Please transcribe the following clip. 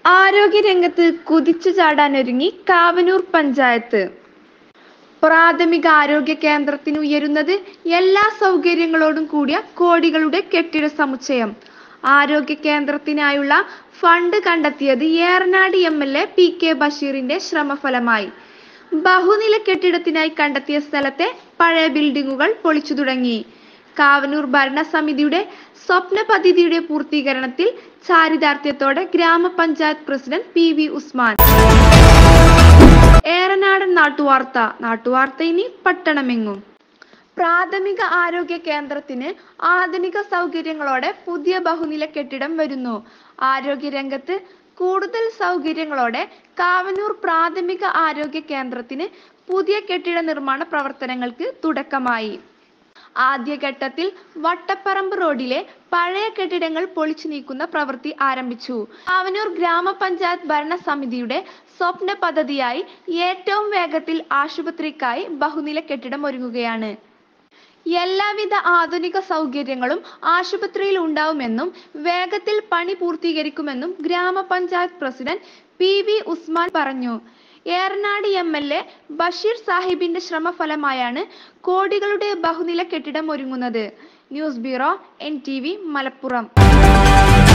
ആരോഗ്യരംഗത്ത് കുതിച്ചു ചാടാനൊരുങ്ങി കാവനൂർ പഞ്ചായത്ത് പ്രാഥമിക ആരോഗ്യ കേന്ദ്രത്തിന് ഉയരുന്നത് എല്ലാ സൗകര്യങ്ങളോടും കൂടിയ കോടികളുടെ കെട്ടിട സമുച്ചയം ആരോഗ്യ കേന്ദ്രത്തിനായുള്ള ഫണ്ട് കണ്ടെത്തിയത് Eranad M L A P K ബഷീറിന്റെ ശ്രമഫലമായി ബഹുനില കെട്ടിടത്തിനായി കണ്ടെത്തിയ സ്ഥലത്തെ പഴയ ബിൽഡിങ്ങുകൾ പൊളിച്ചു തുടങ്ങി കാവനൂർ ഭരണസമിതിയുടെ സ്വപ്ന പദ്ധതിയുടെ പൂർത്തീകരണത്തിൽ ചാരിതാർത്ഥ്യത്തോടെ ഗ്രാമപഞ്ചായത്ത് പ്രസിഡന്റ് പി വി ഉസ്മാൻ ഏറനാടൻ നാട്ടുവാർത്ത നാട്ടുവാർത്ത ഇനി പട്ടണമെങ്ങും പ്രാഥമിക ആരോഗ്യ കേന്ദ്രത്തിന് ആധുനിക സൗകര്യങ്ങളോടെ പുതിയ ബഹുനില കെട്ടിടം വരുന്നു ആരോഗ്യ രംഗത്ത് കൂടുതൽ സൗകര്യങ്ങളോടെ കാവനൂർ പ്രാഥമിക ആരോഗ്യ കേന്ദ്രത്തിന് പുതിയ കെട്ടിട നിർമ്മാണ പ്രവർത്തനങ്ങൾക്ക് തുടക്കമായി ആദ്യഘട്ടത്തിൽ വട്ടപ്പറമ്പ് റോഡിലെ പഴയ കെട്ടിടങ്ങൾ പൊളിച്ചു നീക്കുന്ന പ്രവൃത്തി ആരംഭിച്ചു ആവനൂർ ഗ്രാമപഞ്ചായത്ത് ഭരണസമിതിയുടെ സ്വപ്ന പദ്ധതിയായി ഏറ്റവും വേഗത്തിൽ ആശുപത്രിക്കായി ബഹുനില കെട്ടിടം ഒരുങ്ങുകയാണ് എല്ലാവിധ ആധുനിക സൗകര്യങ്ങളും ആശുപത്രിയിൽ ഉണ്ടാവുമെന്നും വേഗത്തിൽ പണി പൂർത്തീകരിക്കുമെന്നും ഗ്രാമപഞ്ചായത്ത് പ്രസിഡന്റ് പി വി ഉസ്മാൻ പറഞ്ഞു Eranad M L A Basheer സാഹിബിന്റെ ശ്രമഫലമായാണ് കോടികളുടെ ബഹുനില കെട്ടിടം ഒരുങ്ങുന്നത് news bureau N T V Malappuram